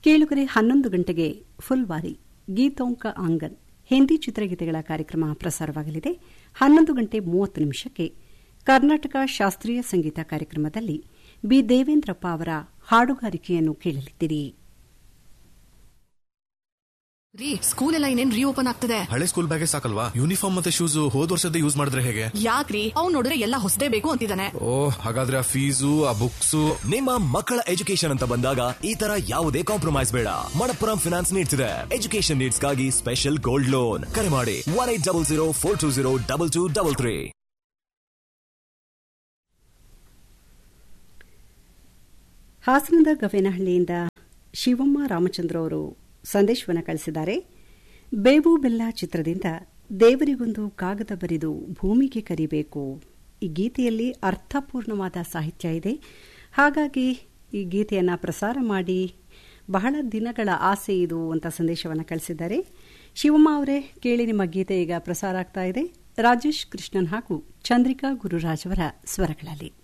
ಕೇಳುಗರೆ ಹನ್ನೊಂದು ಗಂಟೆಗೆ ಫುಲ್ವಾರಿ ಗೀತೋಂಕ ಆಂಗನ್ ಹಿಂದಿ ಚಿತ್ರಗೀತೆಗಳ ಕಾರ್ಯಕ್ರಮ ಪ್ರಸಾರವಾಗಲಿದೆ ಹನ್ನೊಂದು ಗಂಟೆ ಮೂವತ್ತು ನಿಮಿಷಕ್ಕೆ ಕರ್ನಾಟಕ ಶಾಸ್ತ್ರೀಯ ಸಂಗೀತ ಕಾರ್ಯಕ್ರಮದಲ್ಲಿ ಬಿ ದೇವೇಂದ್ರಪ್ಪ ಅವರ ಹಾಡುಗಾರಿಕೆಯನ್ನು ಕೇಳಲಿದ್ದೀರಿ ರೀ ಸ್ಕೂಲ್ ಎಲ್ಲ ಇನ್ನೇನ್ ರೀಓಪನ್ ಆಗ್ತದೆ ಹಳೆ ಸ್ಕೂಲ್ ಬ್ಯಾಗೆ ಸಾಕಲ್ವಾ ಯೂನಿಫಾರ್ಮ್ ಮತ್ತೆ ಶೂಸ್ ಹೋದ್ ವರ್ಷದ ಯೂಸ್ ಮಾಡಿದ್ರೆ ಹೇಗೆ ಯಾಕ್ರಿ ಅವ್ನ್ ನೋಡಿದ್ರೆ ಎಲ್ಲ ಹೊಸದೇ ಬೇಕು ಅಂತಿದ್ದಾನೆ ಓ ಹಾಗಾದ್ರೆ ಆ ಫೀಸು ಆ ಬುಕ್ಸು ನಿಮ್ಮ ಮಕ್ಕಳ ಎಜುಕೇಶನ್ ಅಂತ ಬಂದಾಗ ಈ ತರ ಯಾವುದೇ ಕಾಂಪ್ರಮೈಸ್ ಬೇಡ ಮಣಪ್ಪುರಂ ಫಿನಾನ್ಸ್ ನೀಡ್ತಿದೆ ಎಜುಕೇಶನ್ ನೀಡ್ಸ್ಗಾಗಿ ಸ್ಪೆಷಲ್ ಗೋಲ್ಡ್ ಲೋನ್ ಕರೆ ಮಾಡಿ one eight double zero four two zero double two double three ಹಾಸನದ ಗವೇನಹಳ್ಳಿಯಿಂದ ಶಿವಮ್ಮ ರಾಮಚಂದ್ರ ಅವರು ಸಂದೇಶವನ್ನು ಕಳಿಸಿದ್ದಾರೆ ಬೇವು ಬೆಲ್ಲ ಚಿತ್ರದಿಂದ ದೇವರಿಗೊಂದು ಕಾಗದ ಬರೆದು ಭೂಮಿಗೆ ಕರಿಬೇಕು ಈ ಗೀತೆಯಲ್ಲಿ ಅರ್ಥಪೂರ್ಣವಾದ ಸಾಹಿತ್ಯ ಇದೆ ಹಾಗಾಗಿ ಈ ಗೀತೆಯನ್ನು ಪ್ರಸಾರ ಮಾಡಿ ಬಹಳ ದಿನಗಳ ಆಸೆ ಇದು ಅಂತ ಸಂದೇಶವನ್ನು ಕಳಿಸಿದ್ದಾರೆ ಶಿವಮ್ಮ ಅವರೇ ಕೇಳಿ ನಿಮ್ಮ ಗೀತೆ ಈಗ ಪ್ರಸಾರ ಆಗ್ತಾ ಇದೆ ರಾಜೇಶ್ ಕೃಷ್ಣನ್ ಹಾಗೂ ಚಂದ್ರಿಕಾ ಗುರುರಾಜ್ ಅವರ ಸ್ವರಗಳಲ್ಲಿ